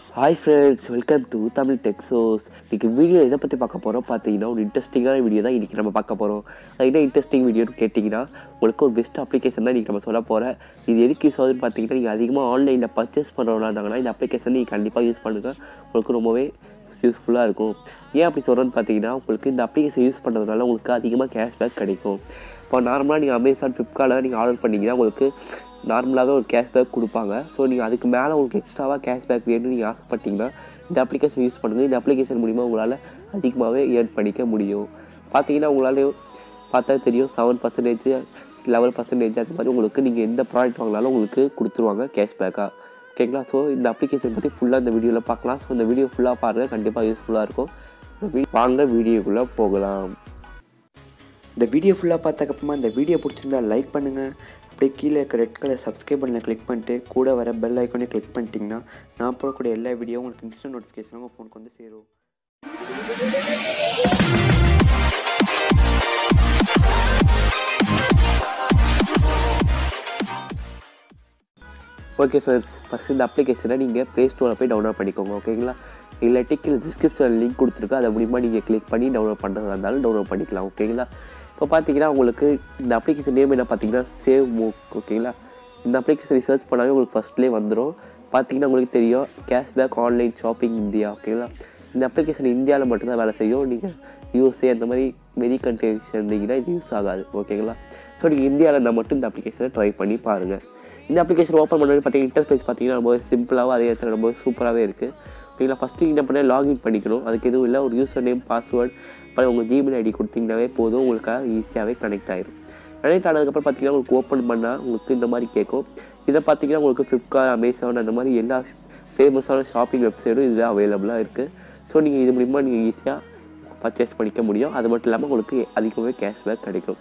hi friends welcome to Tamil Texos இன்றைக்கி video எதை பற்றி பார்க்க போகிறோம் பார்த்தீங்கன்னா ஒரு இன்ட்ரெஸ்டிங்கான வீடியோ தான் இன்றைக்கி நம்ம பார்க்க போகிறோம் அது என்ன இன்ட்ரெஸ்டிங் வீடியோன்னு கேட்டிங்கன்னா உங்களுக்கு ஒரு பெஸ்ட் அப்ளிகேஷன் தான் இன்றைக்கி நம்ம சொல்ல போகிறேன் இது எதுக்கு யூஸ் ஆகுதுன்னு பார்த்தீங்கன்னா நீங்கள் அதிகமாக ஆன்லைனில் பர்ச்சேஸ் பண்ணுறவங்களா இருந்தாங்கன்னா இந்த அப்ளிகேஷன் நீங்கள் கண்டிப்பாக யூஸ் பண்ணுங்கள் உங்களுக்கு ரொம்பவே யூஸ்ஃபுல்லாக இருக்கும் ஏன் அப்படி சொல்கிறேன்னு பார்த்தீங்கன்னா உங்களுக்கு இந்த அப்ளிகேஷன் யூஸ் பண்ணுறதுனால உங்களுக்கு அதிகமாக கேஷ்பேக் கிடைக்கும் இப்போ நார்மலாக நீங்கள் அமேசான் ஃப்ளிப்கார்ட்டில் நீங்கள் ஆர்டர் பண்ணிங்கன்னா உங்களுக்கு நார்மலாகவே ஒரு கேஷ்பேக் கொடுப்பாங்க ஸோ நீங்கள் அதுக்கு மேலே உங்களுக்கு எக்ஸ்ட்ராவாக கேஷ்பேக் வேணும்னு நீங்கள் ஆசைப்பட்டீங்கன்னா இந்த அப்ளிகேஷன் யூஸ் பண்ணுங்கள் இந்த அப்ளிகேஷன் மூலிமா உங்களால் அதிகமாகவே ஏர்ன் பண்ணிக்க முடியும் பார்த்தீங்கன்னா உங்களால் பார்த்தா தெரியும் செவன் பர்சன்டேஜ் லெவல் பர்சன்டேஜ் அந்த மாதிரி உங்களுக்கு நீங்கள் எந்த ப்ராடக்ட் வாங்கினாலும் உங்களுக்கு கொடுத்துருவாங்க கேஷ்பேக்காக ஓகேங்களா ஸோ இந்த அப்ளிகேஷன் பற்றி ஃபுல்லாக இந்த வீடியோவில் பார்க்கலாம் ஸோ இந்த வீடியோ ஃபுல்லாக பாருங்கள் கண்டிப்பாக யூஸ்ஃபுல்லாக இருக்கும் இந்த வீ வாங்க வீடியோக்குள்ளே போகலாம் இந்த வீடியோ ஃபுல்லாக பார்த்ததுக்கப்புறமா இந்த வீடியோ பிடிச்சிருந்தா லைக் பண்ணுங்கள் அப்படியே கீழே இருக்க ரெட் கலர் சப்ஸ்கிரைப் பண்ணல கிளிக் பண்ணிட்டு கூட வர பெல் ஐக்கானே கிளிக் பண்ணிட்டீங்கன்னா நான் போடக்கூடிய எல்லா வீடியோ உங்களுக்கு இன்ஸ்டன்ட் நோட்டிஃபிகேஷன் உங்கள் ஃபோனுக்கு வந்து சேரும் ஓகே ஃப்ரெண்ட்ஸ் ஃபஸ்ட் இந்த அப்ளிகேஷனை நீங்கள் ப்ளே ஸ்டோரில் போய் டவுன்லோட் பண்ணிக்கோங்க ஓகேங்களா இல்லாட்டி கீழே டிஸ்கிரிப்ஷனில் லிங்க் கொடுத்துருக்கு அதை மூலிமா நீங்கள் கிளிக் பண்ணி டவுன்லோட் பண்ணுறதா இருந்தாலும் டவுன்லோட் பண்ணிக்கலாம் ஓகேங்களா இப்போ பார்த்தீங்கன்னா உங்களுக்கு இந்த அப்ளிகேஷன் நேம் என்ன பார்த்தீங்கன்னா சேவ் மூக் ஓகேங்களா இந்த அப்ளிகேஷன் சர்ச் பண்ணாலே உங்களுக்கு ஃபஸ்ட்லேயே வந்துடும் பார்த்தீங்கன்னா உங்களுக்கு தெரியும் கேஷ்பேக் ஆன்லைன் ஷாப்பிங் இந்தியா ஓகேங்களா இந்த அப்ளிகேஷன் இந்தியாவில் மட்டும்தான் வேலை செய்யும் நீங்கள் யூஎஸ்ஏ அந்த மாதிரி வெளி கண்ட்ரிஸ் இருந்தீங்கன்னா இது யூஸ் ஆகாது ஓகேங்களா ஸோ நீங்கள் இந்தியாவில் இருந்தால் மட்டும் இந்த அப்ளிகேஷனை ட்ரை பண்ணி பாருங்கள் இந்த அப்ளிகேஷன் ஓப்பன் பண்ணி பார்த்தீங்கன்னா இன்டர்ஃபேஸ் பார்த்தீங்கன்னா ரொம்ப சிம்பிளாகவும் அதே இடத்துல ரொம்ப சூப்பராகவே இருக்குது ஓகேங்களா ஃபஸ்ட்டு என்ன பண்ண லாகின் பண்ணிக்கணும் அதுக்கு எதுவும் இல்லை ஒரு யூசர் நேம் பாஸ்வேர்ட் அப்புறம் உங்கள் ஜிமெயில் ஐடி கொடுத்தீங்கன்னாவே போதும் உங்களுக்கு ஈஸியாகவே கனெக்ட் ஆயிடும் கனெக்ட் ஆனதுக்கப்புறம் பார்த்தீங்கன்னா உங்களுக்கு ஓப்பன் பண்ணால் உங்களுக்கு இந்த மாதிரி கேட்கும் இதை பார்த்தீங்கன்னா உங்களுக்கு ஃப்ளிப்கார்ட் அமேசான் அந்த மாதிரி எல்லா ஃபேமஸான ஷாப்பிங் வெப்சைட்டும் இதில் அவைலபிளாக இருக்குது ஸோ நீங்கள் இது மூலிமா நீங்கள் ஈஸியாக பர்ச்சேஸ் பண்ணிக்க முடியும் அது மட்டும் இல்லாமல் உங்களுக்கு அதிகமாகவே கேஷ்பேக் கிடைக்கும்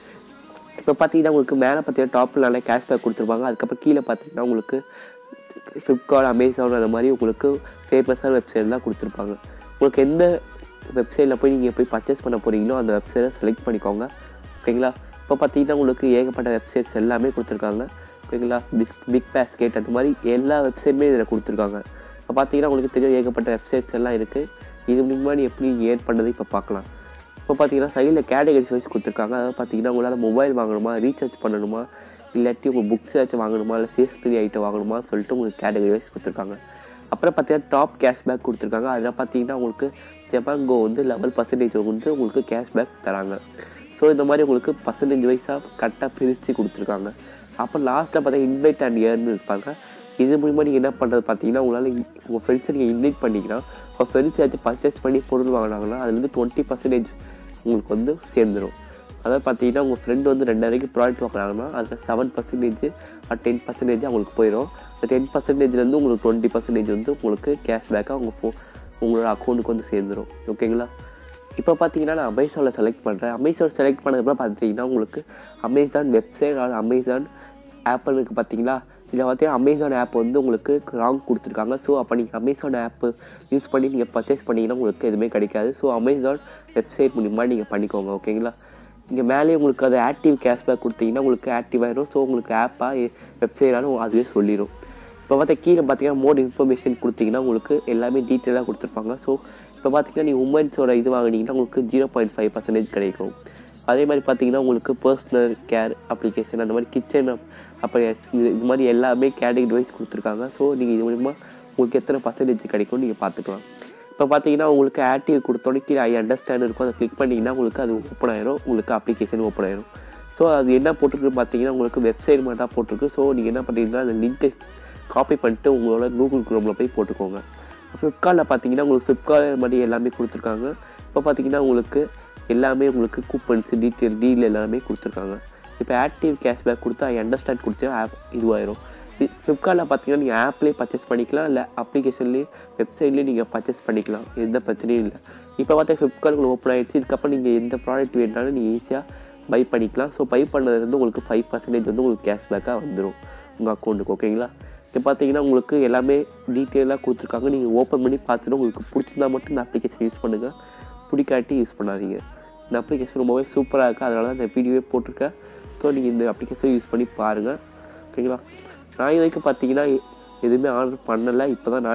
இப்போ பார்த்தீங்கன்னா உங்களுக்கு மேலே பார்த்தீங்கன்னா டாப்பில் நல்லா கேஷ்பேக் கொடுத்துருப்பாங்க அதுக்கப்புறம் கீழே பார்த்தீங்கன்னா உங்களுக்கு ஃப்ளிப்கார்ட் அமேசான் அந்த மாதிரி உங்களுக்கு ஃபேமஸான வெப்சைட்லாம் கொடுத்துருப்பாங்க உங்களுக்கு எந்த வெப்சைட்டில் போய் நீங்கள் போய் பர்ச்சேஸ் பண்ண போகிறீங்களோ அந்த வெப்சைட்டை செலக்ட் பண்ணிக்கோங்க ஓகேங்களா இப்போ பார்த்தீங்கன்னா உங்களுக்கு ஏகப்பட்ட வெப்சைட்ஸ் எல்லாமே கொடுத்துருக்காங்க ஓகேங்களா பிஸ் பிக் பேஸ்கெட் அந்த மாதிரி எல்லா வெப்சைட்டுமே இதில் கொடுத்துருக்காங்க இப்போ பார்த்தீங்கன்னா உங்களுக்கு தெரியும் ஏகப்பட்ட வெப்சைட்ஸ் எல்லாம் இருக்குது இது முன்னாடி எப்படி ஏர்ன் பண்ணுறது இப்போ பார்க்கலாம் இப்போ பார்த்தீங்கன்னா சைடில் கேட்டகரிஸ் வைஸ் கொடுத்துருக்காங்க அதாவது பார்த்தீங்கன்னா உங்களால் மொபைல் வாங்கணுமா ரீசார்ஜ் பண்ணணுமா இல்லாட்டி உங்கள் புக்ஸ் ஏதாச்சும் வாங்கணுமா இல்லை சேஸ்டரி ஐட்டம் வாங்கணுமா சொல்லிட்டு உங்களுக்கு கேட்டகரி வைஸ் கொடுத்துருக்காங்க அப்புறம் பார்த்தீங்கன்னா டாப் கேஷ்பேக் கொடுத்துருக்காங்க அதில் பார்த்தீங்கன்னா உங்களுக்கு ஜெபாங்கோ வந்து லெவல் பர்சன்டேஜ் வந்து உங்களுக்கு கேஷ்பேக் தராங்க ஸோ இந்த மாதிரி உங்களுக்கு பர்சன்டேஜ் வைஸாக கரெக்டாக பிரித்து கொடுத்துருக்காங்க அப்போ லாஸ்ட்டில் பார்த்தா இன்வைட் அண்ட் இயர்னு இருப்பாங்க இது மூலிமா நீங்கள் என்ன பண்ணுறது பார்த்தீங்கன்னா உங்களால் உங்கள் ஃப்ரெண்ட்ஸை நீங்கள் இன்வைட் பண்ணிங்கன்னா உங்கள் ஃப்ரெண்ட்ஸ் ஏதாச்சும் பர்ச்சேஸ் பண்ணி பொருள் வாங்கினாங்கன்னா அதுலேருந்து டுவெண்ட்டி பர்சன்டேஜ் உங்களுக்கு வந்து சேர்ந்துடும் அதாவது பார்த்தீங்கன்னா உங்கள் ஃப்ரெண்டு வந்து ரெண்டாயிரம் ப்ராடக்ட் வாங்குறாங்கன்னா அதில் செவன் பர்சன்டேஜ் டென் பர்சன்டேஜ் அவங்களுக்கு போயிடும் அந்த டென் பர்சன்டேஜ்லேருந்து உங்களுக்கு டுவெண்ட்டி பர்சன்டேஜ் வந்து உங்களுக்கு கேஷ்பேக்காக உங்கள் ஃபோ உங்களோட அக்கௌண்ட்டுக்கு வந்து சேர்ந்துடும் ஓகேங்களா இப்போ பார்த்தீங்கன்னா நான் அமேசானில் செலக்ட் பண்ணுறேன் அமேசான் செலக்ட் பண்ணதுக்கப்புறம் பார்த்தீங்கன்னா உங்களுக்கு அமேசான் வெப்சைட் அமேசான் ஆப்பிள் இருக்குது பார்த்தீங்களா இதில் பார்த்தீங்கன்னா அமேசான் ஆப் வந்து உங்களுக்கு ராங் கொடுத்துருக்காங்க ஸோ அப்போ நீங்கள் அமேசான் ஆப்பு யூஸ் பண்ணி நீங்கள் பர்ச்சேஸ் பண்ணிங்கன்னா உங்களுக்கு எதுவுமே கிடைக்காது ஸோ அமேசான் வெப்சைட் மூலிமா நீங்கள் பண்ணிக்கோங்க ஓகேங்களா இங்கே மேலே உங்களுக்கு அது ஆக்டிவ் கேஷ்பேக் கொடுத்தீங்கன்னா உங்களுக்கு ஆக்டிவ் ஆயிடும் ஸோ உங்களுக்கு ஆப்பாக வெப்சைட்டாலும் அதுவே சொல்லிடும் இப்போ பார்த்தா கீழே பார்த்தீங்கன்னா மோர் இன்ஃபர்மேஷன் கொடுத்தீங்கன்னா உங்களுக்கு எல்லாமே டீட்டெயிலாக கொடுத்துருப்பாங்க ஸோ இப்போ பார்த்தீங்கன்னா நீங்கள் உமன்ஸோட இது வாங்கினீங்கன்னா உங்களுக்கு ஜீரோ பாயிண்ட் ஃபைவ் பர்சன்டேஜ் கிடைக்கும் அதே மாதிரி பார்த்தீங்கன்னா உங்களுக்கு பர்சனல் கேர் அப்ளிகேஷன் அந்த மாதிரி கிச்சன் அப்புறம் இது இது மாதிரி எல்லாமே கேட்டகரி வைஸ் கொடுத்துருக்காங்க ஸோ நீங்கள் இது மூலிமா உங்களுக்கு எத்தனை பர்சன்டேஜ் கிடைக்கும்னு நீங்கள் பார்த்துக்கலாம் இப்போ பார்த்தீங்கன்னா உங்களுக்கு ஆக்டிவ் கொடுத்தோன்னே கீழே ஐ அண்டர்ஸ்டாண்ட் இருக்கும் அதை கிளிக் பண்ணிங்கன்னா உங்களுக்கு அது ஓப்பன் ஆயிரும் உங்களுக்கு அப்ளிகேஷன் ஓப்பன் ஆயிரும் ஸோ அது என்ன போட்டிருக்கு பார்த்தீங்கன்னா உங்களுக்கு வெப்சைட் மட்டும் தான் போட்டிருக்கு ஸோ நீங்கள் என்ன பண்ணுறீங்கன்னா அந்த லிங்க்கை காப்பி பண்ணிட்டு உங்களோட கூகுள் குரோமில் போய் போட்டுக்கோங்க ஃப்ளிப்கார்ட்டில் பார்த்தீங்கன்னா உங்களுக்கு ஃப்ளிப்கார்ட் மாதிரி எல்லாமே கொடுத்துருக்காங்க இப்போ பார்த்தீங்கன்னா உங்களுக்கு எல்லாமே உங்களுக்கு கூப்பன்ஸ் டீட்டெயில் டீல் எல்லாமே கொடுத்துருக்காங்க இப்போ ஆக்டிவ் கேஷ்பேக் கொடுத்து ஐ அண்டர்ஸ்டாண்ட் கொடுத்து ஆப் இதுவாயிரும் ஃப்ளிப்கார்ட்டில் பார்த்தீங்கன்னா நீங்கள் ஆப்லேயே பர்ச்சேஸ் பண்ணிக்கலாம் இல்லை அப்ளிகேஷன்லேயே வெப்சைட்லேயே நீங்கள் பர்ச்சேஸ் பண்ணிக்கலாம் எந்த பிரச்சனையும் இல்லை இப்போ பார்த்தா ஃப்ளிப்கார்ட் உங்களுக்கு ஓப்பன் ஆகிடுச்சு இதுக்கப்புறம் நீங்கள் எந்த ப்ராடக்ட் வேணாலும் நீங்கள் ஈஸியாக பை பண்ணிக்கலாம் ஸோ பை பண்ணதுலேருந்து உங்களுக்கு ஃபைவ் பர்சன்டேஜ் வந்து உங்களுக்கு கேஷ்பேக்காக வந்துடும் உங்கள் அக்கௌண்ட்டுக்கு ஓகேங்களா இப்போ பார்த்தீங்கன்னா உங்களுக்கு எல்லாமே டீட்டெயிலாக கொடுத்துருக்காங்க நீங்கள் ஓப்பன் பண்ணி பார்த்துட்டு உங்களுக்கு பிடிச்சிருந்தா மட்டும் இந்த அப்ளிகேஷன் யூஸ் பண்ணுங்கள் பிடிக்காட்டி யூஸ் பண்ணாதீங்க இந்த அப்ளிகேஷன் ரொம்பவே சூப்பராக இருக்குது அதனால தான் இந்த வீடியோவே போட்டிருக்கேன் ஸோ நீங்கள் இந்த அப்ளிகேஷன் யூஸ் பண்ணி பாருங்கள் ஓகேங்களா நான் இது வரைக்கும் பார்த்தீங்கன்னா எதுவுமே ஆர்டர் பண்ணலை இப்போ தான் நானே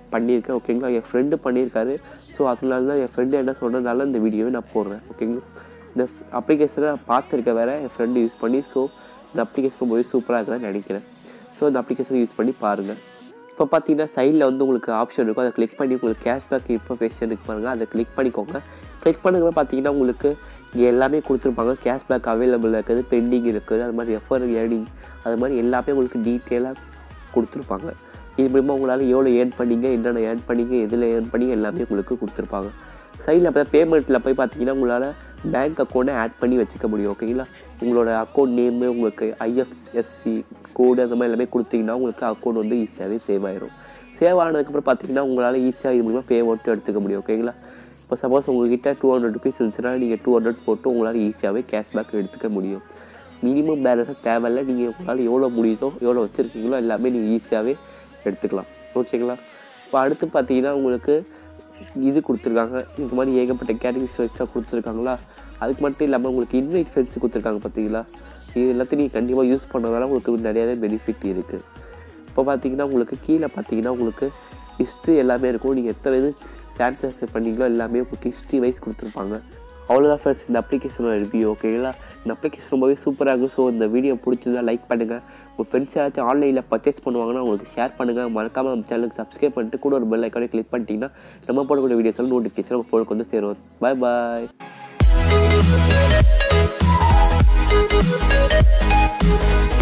பண்ணியிருக்கேன் ஓகேங்களா என் ஃப்ரெண்டு பண்ணியிருக்காரு ஸோ அதனால தான் என் ஃப்ரெண்டு என்ன சொன்னதால இந்த வீடியோவை நான் போடுறேன் ஓகேங்களா இந்த அப்ளிகேஷனை நான் பார்த்துருக்க வேறு என் ஃப்ரெண்டு யூஸ் பண்ணி ஸோ இந்த அப்ளிகேஷன் ரொம்பவே சூப்பராக இருக்குதுன்னு நினைக்கிறேன் ஸோ இந்த அப்ளிகேஷனை யூஸ் பண்ணி பாருங்கள் இப்போ பார்த்தீங்கன்னா சைடில் வந்து உங்களுக்கு ஆப்ஷன் இருக்கும் அதை கிளிக் பண்ணி உங்களுக்கு கேஷ்பேக் இன்ஃபர்மேஷன் இருக்கு பாருங்கள் அதை கிளிக் பண்ணிக்கோங்க கிளிக் பண்ணுங்க பார்த்தீங்கன்னா உங்களுக்கு இங்கே எல்லாமே கொடுத்துருப்பாங்க கேஷ்பேக் அவைலபிள் இருக்குது பெண்டிங் இருக்குது அது மாதிரி ரெஃபர் ஏர்னிங் அது மாதிரி எல்லாமே உங்களுக்கு டீட்டெயிலாக கொடுத்துருப்பாங்க இது மூலிமா உங்களால் எவ்வளோ ஏர்ன் பண்ணீங்க என்னென்ன ஏர்ன் பண்ணீங்க எதில் ஏர்ன் பண்ணி எல்லாமே உங்களுக்கு கொடுத்துருப்பாங்க சைடில் அப்போ பேமெண்ட்டில் போய் பார்த்தீங்கன்னா உங்களால் பேங்க் அக்கௌண்ட்டை ஆட் பண்ணி வச்சுக்க முடியும் ஓகேங்களா உங்களோட அக்கௌண்ட் நேமு உங்களுக்கு ஐஎஃப்எஸ்சி கோடு அந்த மாதிரி எல்லாமே கொடுத்தீங்கன்னா உங்களுக்கு அக்கௌண்ட் வந்து ஈஸியாகவே சேவ் ஆயிரும் சேவ் ஆனதுக்கப்புறம் பார்த்தீங்கன்னா உங்களால் ஈஸியாக இது மூலிமா பே மட்டும் எடுத்துக்க முடியும் ஓகேங்களா இப்போ சப்போஸ் உங்ககிட்ட டூ ஹண்ட்ரட் ருபீஸ் இருந்துச்சுன்னா நீங்கள் டூ ஹண்ட்ரட் போட்டு உங்களால் ஈஸியாகவே கேஷ்பேக் எடுத்துக்க முடியும் மினிமம் பேலன்ஸாக தேவையில்ல நீங்கள் உங்களால் எவ்வளோ முடியுதோ எவ்வளோ வச்சுருக்கீங்களோ எல்லாமே நீங்கள் ஈஸியாகவே எடுத்துக்கலாம் ஓகேங்களா இப்போ அடுத்து பார்த்தீங்கன்னா உங்களுக்கு இது கொடுத்துருக்காங்க இந்த மாதிரி ஏகப்பட்ட கேட்டகரிஸ் வச்சா கொடுத்துருக்காங்களா அதுக்கு மட்டும் இல்லாமல் உங்களுக்கு இன்வைட் ஃப்ரெண்ட்ஸ் கொடுத்துருக்காங்க பார்த்தீங்களா இது எல்லாத்தையும் நீங்கள் கண்டிப்பாக யூஸ் பண்ணதால உங்களுக்கு நிறையாவே பெனிஃபிட் இருக்குது இப்போ பார்த்தீங்கன்னா உங்களுக்கு கீழே பார்த்தீங்கன்னா உங்களுக்கு ஹிஸ்ட்ரி எல்லாமே இருக்கும் நீங்கள் எத்தனை இது சான்சஸ் பண்ணீங்களோ எல்லாமே உங்களுக்கு ஹிஸ்ட்ரி வைஸ் கொடுத்துருப்பாங்க அவ்வளோதான் ஃப்ரெண்ட்ஸ் இந்த அப்ளிகேஷனோட ரிவ்யூ ஓகேங்களா இந்த அப்ளிகேஷன் ரொம்பவே சூப்பராக இருக்கும் ஸோ இந்த வீடியோ பிடிச்சதா லைக் பண்ணுங்கள் உங்கள் ஃப்ரெண்ட்ஸ் யாராச்சும் ஆன்லைனில் பர்ச்சேஸ் பண்ணுவாங்கன்னா உங்களுக்கு ஷேர் பண்ணுங்கள் மறக்காமல் நம்ம சேனலுக்கு சப்ஸ்கிரைப் பண்ணிட்டு கூட ஒரு பெல் ஐக்கானே கிளிக் பண்ணிட்டீங்கன்னா நம்ம போடக்கூடிய வீடியோஸ் எல்லாம் நோட்டிஃபிகேஷன் உங்கள் ஃபோனுக்கு வந்து சேரும் பாய் பாய்